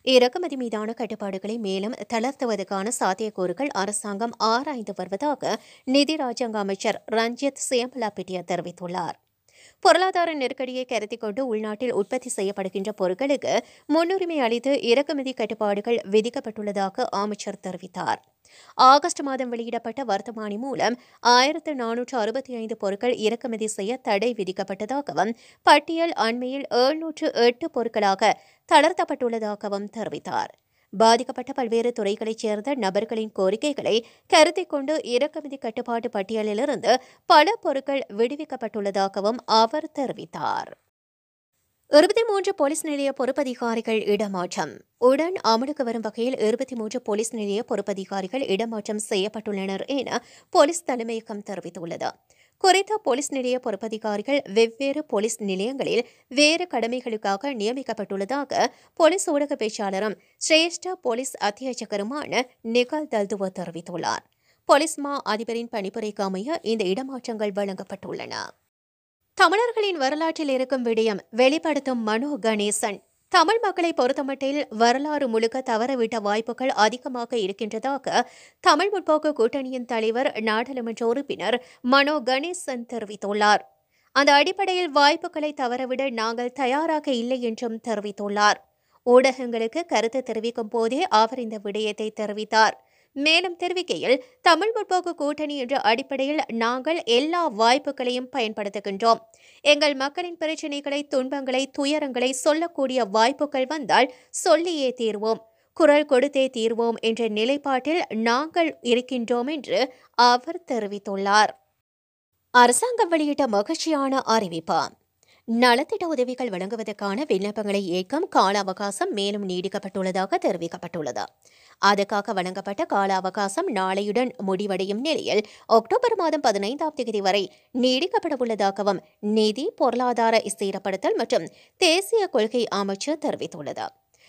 இறக்குமதி மீதான கட்டுப்பாடுகளை மேலும் தளர்த்துவதற்கான சாத்தியக்கூறுகள் அரசாங்கம் ஆராய்ந்து வருவதாக நிதி ராஜாங்க அமைச்சர் ரஞ்சித் சியம்பலாபிட்டியா தெரிவித்துள்ளார் பொருளாதார நெருக்கடியை கருத்தில் கொண்டு உள்நாட்டில் உற்பத்தி செய்யப்படுகின்ற பொருட்களுக்கு முன்னுரிமை அளித்து இறக்குமதி கட்டுப்பாடுகள் விதிக்கப்பட்டுள்ளதாக அமைச்சர் தெரிவித்தார் ஆகஸ்ட் மாதம் வெளியிடப்பட்ட வர்த்தமானி மூலம் ஆயிரத்து நானூற்று அறுபத்தி ஐந்து பொருட்கள் இறக்குமதி செய்ய தடை விதிக்கப்பட்டதாகவும் பட்டியல் அண்மையில் எழுநூற்று எட்டு பொருட்களாக தளர்த்தப்பட்டுள்ளதாகவும் தெரிவித்தார் பாதிக்கப்பட்ட பல்வேறு துறைகளைச் சேர்ந்த நபர்களின் கோரிக்கைகளை கருத்தில் கொண்டு இறக்குமதி கட்டுப்பாட்டு பட்டியலிலிருந்து பல பொருட்கள் விடுவிக்கப்பட்டுள்ளதாகவும் அவர் தெரிவித்தார் இருபத்தி மூன்று போலீஸ் நிலைய பொறுப்பதிகாரிகள் இடமாற்றம் உடன் அமலுக்கு வரும் வகையில் இருபத்தி மூன்று போலீஸ் நிலைய பொறுப்பதிகாரிகள் இடமாற்றம் செய்யப்பட்டுள்ளனர் என போலீஸ் தலைமையகம் தெரிவித்துள்ளது குறித்த போலீஸ் நிலைய பொறுப்பதிகாரிகள் வெவ்வேறு போலீஸ் நிலையங்களில் வேறு கடமைகளுக்காக நியமிக்கப்பட்டுள்ளதாக போலீஸ் ஊடக பேச்சாளரும் சிரேஷ்ட போலீஸ் அத்தியட்சகருமான நிகல் தல்துவ தெரிவித்துள்ளார் போலீஸ் மா அதிபரின் பணிப்புரைக்கு அமைய இந்த இடமாற்றங்கள் வழங்கப்பட்டுள்ளன தமிழர்களின் வரலாற்றில் இருக்கும் விடயம் வெளிப்படுத்தும் மனோ கணேசன் தமிழ் மக்களை பொறுத்தமட்டில் வரலாறு முழுக்க தவறவிட்ட வாய்ப்புகள் அதிகமாக இருக்கின்றதாக தமிழ் முற்போக்கு கூட்டணியின் தலைவர் நாடாளுமன்ற உறுப்பினர் மனோ கணேசன் தெரிவித்துள்ளார் அந்த அடிப்படையில் வாய்ப்புகளை தவறவிட நாங்கள் தயாராக இல்லை என்றும் தெரிவித்துள்ளார் ஊடகங்களுக்கு கருத்து தெரிவிக்கும் போதே அவர் இந்த விடயத்தை தெரிவித்தார் மேலும் தெரிவிக்கையில் தமிழ் முற்போக்கு கூட்டணி என்ற அடிப்படையில் நாங்கள் எல்லா வாய்ப்புகளையும் பயன்படுத்துகின்றோம் எங்கள் மக்களின் பிரச்சினைகளை துன்பங்களை துயரங்களை சொல்லக்கூடிய வாய்ப்புகள் வந்தால் சொல்லியே தீர்வோம் குரல் கொடுத்தே தீர்வோம் என்ற நிலைப்பாட்டில் நாங்கள் இருக்கின்றோம் என்று அவர் தெரிவித்துள்ளார் அரசாங்கம் வெளியிட்ட மகிழ்ச்சியான அறிவிப்பு நலத்திட்ட உதவிகள் வழங்குவதற்கான விண்ணப்பங்களை ஏற்கும் கால அவகாசம் மேலும் நீடிக்கப்பட்டுள்ளதாக தெரிவிக்கப்பட்டுள்ளது அதற்காக வழங்கப்பட்ட கால அவகாசம் நாளையுடன் முடிவடையும் நிலையில் அக்டோபர் மாதம் பதினைந்தாம் தேதி வரை நீடிக்கப்படவுள்ளதாகவும் நிதி பொருளாதார ஸ்திரப்படுத்தல் மற்றும் தேசிய கொள்கை அமைச்சு தெரிவித்துள்ளது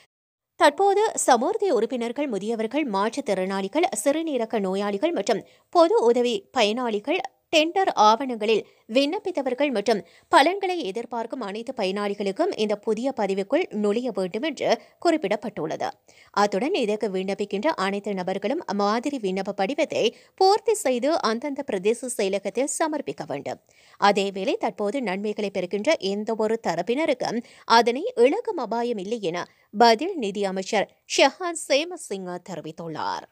தற்போது சமூர்த்தி உறுப்பினர்கள் முதியவர்கள் மாற்றுத்திறனாளிகள் சிறுநீரக நோயாளிகள் மற்றும் பொது உதவி பயனாளிகள் டெண்டர் ஆவணங்களில் விண்ணப்பித்தவர்கள் மற்றும் பலன்களை எதிர்பார்க்கும் அனைத்து பயனாளிகளுக்கும் இந்த புதிய பதிவுக்குள் நுழைய வேண்டும் என்று குறிப்பிடப்பட்டுள்ளது அத்துடன் இதற்கு விண்ணப்பிக்கின்ற அனைத்து நபர்களும் மாதிரி விண்ணப்ப படிவத்தை பூர்த்தி செய்து அந்தந்த பிரதேச செயலகத்தில் சமர்ப்பிக்க வேண்டும் அதேவேளை தற்போது நன்மைகளை பெறுகின்ற எந்தவொரு தரப்பினருக்கும் அதனை இழக்கும் அபாயம் இல்லை என பதில் நிதி அமைச்சர் ஷெஹான் சேமசிங்கா தெரிவித்துள்ளார்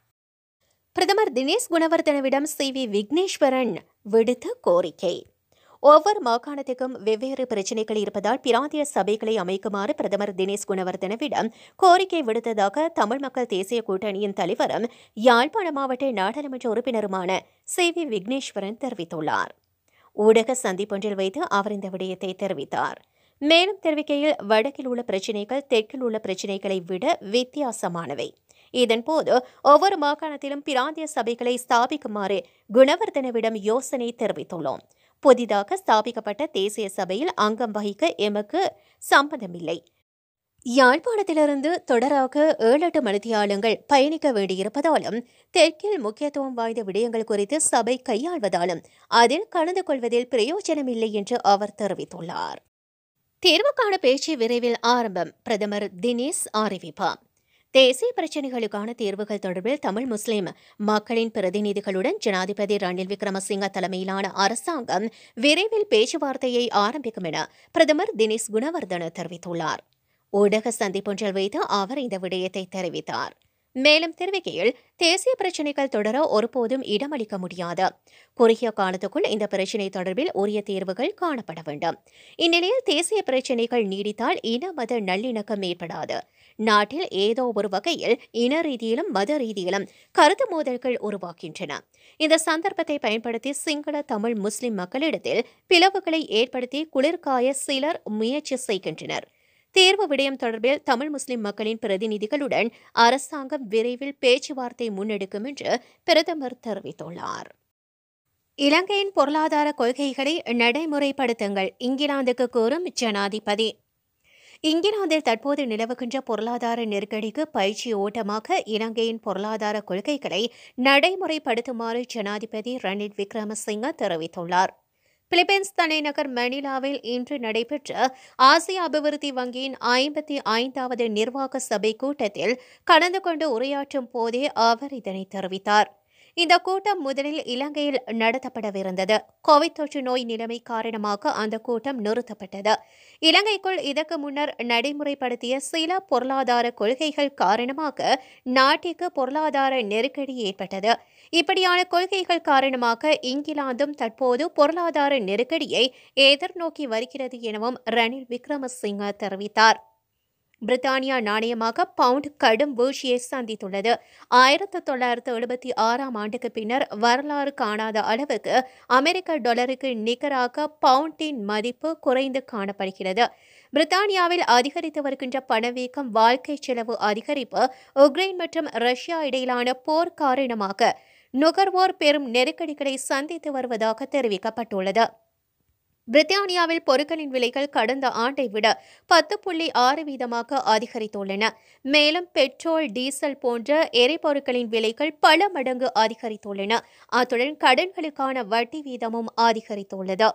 பிரதமர் தினேஷ் குணவர்தனவிடம் சி வி விக்னேஸ்வரன் விடுத்த கோரிக்கை ஒவ்வொரு மாகாணத்துக்கும் வெவ்வேறு பிரச்சினைகள் இருப்பதால் பிராந்திய சபைகளை அமைக்குமாறு பிரதமர் தினேஷ் குணவர்தனவிடம் கோரிக்கை விடுத்ததாக தமிழ் மக்கள் தேசிய கூட்டணியின் தலைவரும் யாழ்ப்பாண மாவட்ட நாடாளுமன்ற உறுப்பினருமான சி வி விக்னேஸ்வரன் தெரிவித்துள்ளார் ஊடக சந்திப்பொன்றில் வைத்து அவர் இந்த விடயத்தை தெரிவித்தார் மேலும் தெரிவிக்கையில் வடக்கில் உள்ள பிரச்சினைகள் தெற்கில் உள்ள பிரச்சினைகளை விட வித்தியாசமானவை இதன்போது ஒவ்வொரு மாகாணத்திலும் பிராந்திய சபைகளை ஸ்தாபிக்குமாறு குணவர்தனவிடம் யோசனை தெரிவித்துள்ளோம் புதிதாக ஸ்தாபிக்கப்பட்ட தேசிய சபையில் அங்கம் வகிக்க எமக்கு சம்பந்தமில்லை யாழ்ப்பாணத்திலிருந்து தொடராக ஏழு எட்டு மணித்தியாலங்கள் பயணிக்க வேண்டியிருப்பதாலும் தெற்கில் முக்கியத்துவம் வாய்ந்த விடயங்கள் குறித்து சபை கையாள்வதாலும் அதில் கலந்து கொள்வதில் பிரயோஜனமில்லை என்று அவர் தெரிவித்துள்ளார் தேர்வுக்கான பேச்சு விரைவில் ஆரம்பம் பிரதமர் தினேஷ் அறிவிப்பார் தேசிய பிரச்சினைகளுக்கான தீர்வுகள் தொடர்பில் தமிழ் முஸ்லிம் மக்களின் பிரதிநிதிகளுடன் ஜனாதிபதி ரணில் விக்ரமசிங்க தலைமையிலான அரசாங்கம் விரைவில் பேச்சுவார்த்தையை ஆரம்பிக்கும் என பிரதமர் தினேஷ் குணவர்தன தெரிவித்துள்ளார் ஊடக சந்திப்பொன்றில் வைத்து அவர் இந்த விடயத்தை தெரிவித்தார் மேலும் தெரிவிக்கையில் தேசிய பிரச்சினைகள் தொடர ஒருபோதும் இடமளிக்க முடியாது குறுகிய காலத்துக்குள் இந்த பிரச்சினை தொடர்பில் உரிய தீர்வுகள் காணப்பட வேண்டும் இந்நிலையில் தேசிய பிரச்சினைகள் நீடித்தால் இன மத நல்லிணக்கம் ஏற்படாது நாட்டில் ஏதோ ஒரு வகையில் இன ரீதியிலும் மத ரீதியிலும் கருத்து மோதல்கள் உருவாகின்றன இந்த சந்தர்ப்பத்தை பயன்படுத்தி சிங்கள தமிழ் முஸ்லிம் மக்களிடத்தில் பிளவுகளை ஏற்படுத்தி குளிர்காய சிலர் முயற்சி செய்கின்றனர் தேர்வு விடயம் தொடர்பில் தமிழ் முஸ்லிம் மக்களின் பிரதிநிதிகளுடன் அரசாங்கம் விரைவில் பேச்சுவார்த்தை முன்னெடுக்கும் என்று பிரதமர் தெரிவித்துள்ளார் இலங்கையின் பொருளாதார கொள்கைகளை நடைமுறைப்படுத்துங்கள் இங்கிலாந்துக்கு கூறும் ஜனாதிபதி இங்கிலாந்தில் தற்போது நிலவுகின்ற பொருளாதார நெருக்கடிக்கு பயிற்சி ஓட்டமாக இலங்கையின் பொருளாதார கொள்கைகளை நடைமுறைப்படுத்துமாறு ஜனாதிபதி ரணில் விக்ரமசிங்க தெரிவித்துள்ளார் பிலிப்பைன்ஸ் தலைநகர் மணிலாவில் இன்று நடைபெற்ற ஆசிய அபிவிருத்தி வங்கியின் ஐம்பத்தி ஐந்தாவது நிர்வாக சபை கூட்டத்தில் கலந்து கொண்டு உரையாற்றும் போதே அவர் இதனை தெரிவித்தார் இந்த கூட்டம் முதலில் இலங்கையில் நடத்தப்படவிருந்தது கோவிட் தொற்று நோய் நிலைமை காரணமாக அந்த கூட்டம் நிறுத்தப்பட்டது இலங்கைக்குள் இதற்கு முன்னர் நடைமுறைப்படுத்திய சில பொருளாதார கொள்கைகள் காரணமாக நாட்டிற்கு பொருளாதார நெருக்கடி ஏற்பட்டது இப்படியான கொள்கைகள் காரணமாக இங்கிலாந்தும் தற்போது பொருளாதார நெருக்கடியை எதிர்நோக்கி வருகிறது எனவும் ரணில் விக்ரமசிங்க தெரிவித்தார் பிரித்தானியா நாணயமாக பவுண்ட் கடும் வீழ்ச்சியை சந்தித்துள்ளது ஆயிரத்து தொள்ளாயிரத்து எழுபத்தி ஆறாம் ஆண்டுக்கு பின்னர் வரலாறு காணாத அளவுக்கு அமெரிக்க டாலருக்கு நிகராக பவுண்டின் மதிப்பு குறைந்து காணப்படுகிறது பிரித்தானியாவில் அதிகரித்து வருகின்ற பணவீக்கம் வாழ்க்கை செலவு அதிகரிப்பு உக்ரைன் மற்றும் ரஷ்யா இடையிலான போர் காரணமாக நுகர்வோர் பெரும் நெருக்கடிகளை சந்தித்து வருவதாக தெரிவிக்கப்பட்டுள்ளது பிரித்தானியாவில் பொருட்களின் விலைகள் கடந்த ஆண்டை விட பத்து புள்ளி ஆறு வீதமாக அதிகரித்துள்ளன மேலும் பெட்ரோல் டீசல் போன்ற எரிபொருட்களின் விலைகள் பல மடங்கு அதிகரித்துள்ளன அத்துடன் கடன்களுக்கான வட்டி வீதமும் அதிகரித்துள்ளது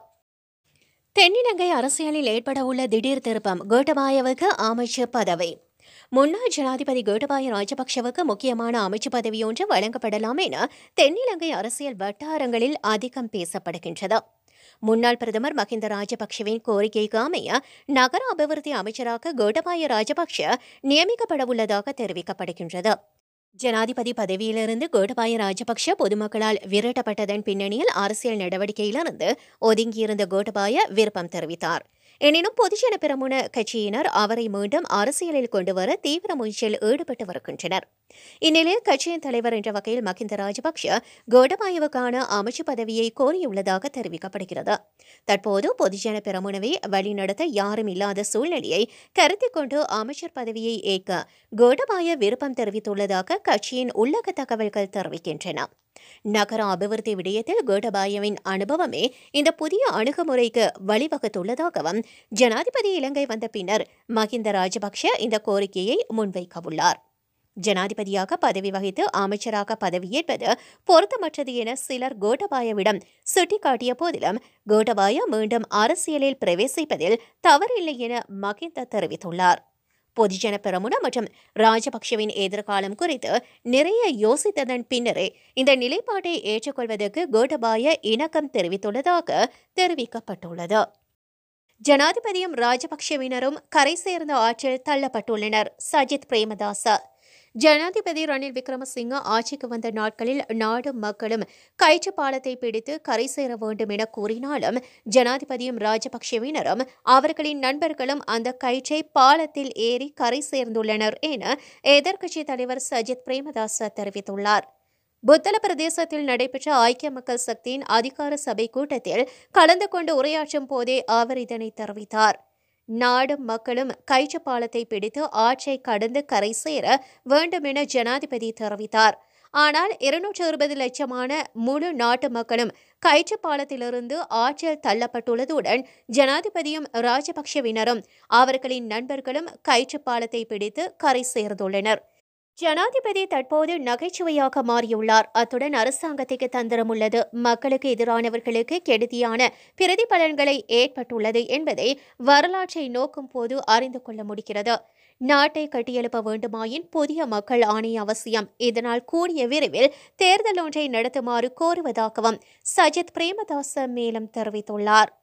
தென்னிலங்கை அரசியலில் ஏற்படவுள்ள திடீர் திருப்பம் கோட்டபாயவுக்கு அமைச்சர் பதவி முன்னாள் ஜனாதிபதி கோட்டபாய ராஜபக்ஷவுக்கு முக்கியமான அமைச்சு பதவியொன்று வழங்கப்படலாம் என தென்னிலங்கை அரசியல் வட்டாரங்களில் அதிகம் பேசப்படுகின்றது முன்னாள் பிரதமர் மஹிந்த ராஜபக்ஷவின் கோரிக்கைக்கு அமைய நகர அபிவிருத்தி அமைச்சராக கோட்டபாய ராஜபக்ஷ நியமிக்கப்படவுள்ளதாக தெரிவிக்கப்படுகின்றது ஜனாதிபதி பதவியிலிருந்து கோட்டபாய ராஜபக்ஷ பொதுமக்களால் விரட்டப்பட்டதன் பின்னணியில் அரசியல் நடவடிக்கையிலிருந்து ஒதுங்கியிருந்த கோட்டபாய விருப்பம் தெரிவித்தார் எனினும் பொதுஜன பெரமுன கட்சியினர் அவரை மீண்டும் அரசியலில் கொண்டுவர தீவிர முயற்சியில் ஈடுபட்டு வருகின்றனர் இந்நிலையில் கட்சியின் தலைவர் என்ற வகையில் மகிந்த ராஜபக்ஷ கோடபாயவுக்கான அமைச்சு பதவியை கோரியுள்ளதாக தெரிவிக்கப்படுகிறது தற்போது பொதுஜன பெரமுனவை வழிநடத்த யாரும் இல்லாத சூழ்நிலையை கருத்தில் கொண்டு அமைச்சர் பதவியை ஏற்க கோடபாய விருப்பம் தெரிவித்துள்ளதாக கட்சியின் உள்ளக தகவல்கள் தெரிவிக்கின்றன நகர அபிவிருத்தி விடயத்தில் கோடபாயவின் அனுபவமே இந்த புதிய அணுகுமுறைக்கு வழிவகுத்துள்ளதாகவும் ஜனாதிபதி இலங்கை வந்த பின்னர் மஹிந்த ராஜபக்ஷ இந்த கோரிக்கையை முன்வைக்கவுள்ளார் ஜனாதிபதியாக பதவி வகித்து அமைச்சராக பதவியேற்பது பொருத்தமற்றது என சிலர் கோட்டபாயவிடம் சுட்டிக்காட்டிய போதிலும் கோட்டபாய மீண்டும் அரசியலில் பிரவேசிப்பதில் தவறில்லை என மகிந்த தெரிவித்துள்ளார் பொதுஜன பெரமுன மற்றும் ராஜபக்ஷவின் எதிர்காலம் குறித்து நிறைய யோசித்ததன் பின்னரே இந்த நிலைப்பாட்டை ஏற்றுக்கொள்வதற்கு கோட்டபாய இணக்கம் தெரிவித்துள்ளதாக தெரிவிக்கப்பட்டுள்ளது ஜனாதிபதியும் ராஜபக்ஷவினரும் கரை சேர்ந்த ஆற்றில் தள்ளப்பட்டுள்ளனர் சஜித் பிரேமதாச ஜனாதிபதி ரணில் விக்ரமசிங்க ஆட்சிக்கு வந்த நாட்களில் நாடும் மக்களும் கயிற்று பாலத்தை பிடித்து கரை சேர வேண்டும் என கூறினாலும் ஜனாதிபதியும் ராஜபக்ஷவினரும் அவர்களின் நண்பர்களும் அந்த கயிற்றை பாலத்தில் ஏறி கரை சேர்ந்துள்ளனர் என எதிர்க்கட்சித் தலைவர் சஜித் பிரேமதாச தெரிவித்துள்ளார் புத்தள பிரதேசத்தில் நடைபெற்ற ஐக்கிய மக்கள் சக்தியின் அதிகார சபை கூட்டத்தில் கலந்து கொண்டு உரையாற்றும் போதே அவர் இதனை தெரிவித்தார் நாடும் மக்களும் கயிற்று பாலத்தை பிடித்து ஆற்றை கடந்து கரை சேர வேண்டும் என ஜனாதிபதி தெரிவித்தார் ஆனால் இருநூற்று இருபது லட்சமான முழு நாட்டு மக்களும் கயிற்று பாலத்திலிருந்து ஆற்றில் தள்ளப்பட்டுள்ளதுடன் ஜனாதிபதியும் ராஜபக்ஷவினரும் அவர்களின் நண்பர்களும் கயிற்று பாலத்தை பிடித்து கரை சேர்ந்துள்ளனர் ஜனாதிபதி தற்போது நகைச்சுவையாக மாறியுள்ளார் அத்துடன் அரசாங்கத்துக்கு தந்திரம் உள்ளது மக்களுக்கு எதிரானவர்களுக்கு கெடுதியான பிரதிபலன்களை ஏற்பட்டுள்ளது என்பதை வரலாற்றை நோக்கும் போது அறிந்து கொள்ள முடிகிறது நாட்டை கட்டியெழுப்ப வேண்டுமாயின் புதிய மக்கள் ஆணைய அவசியம் இதனால் கூடிய விரைவில் தேர்தல் ஒன்றை நடத்துமாறு கோருவதாகவும் சஜித் பிரேமதாச மேலும் தெரிவித்துள்ளார்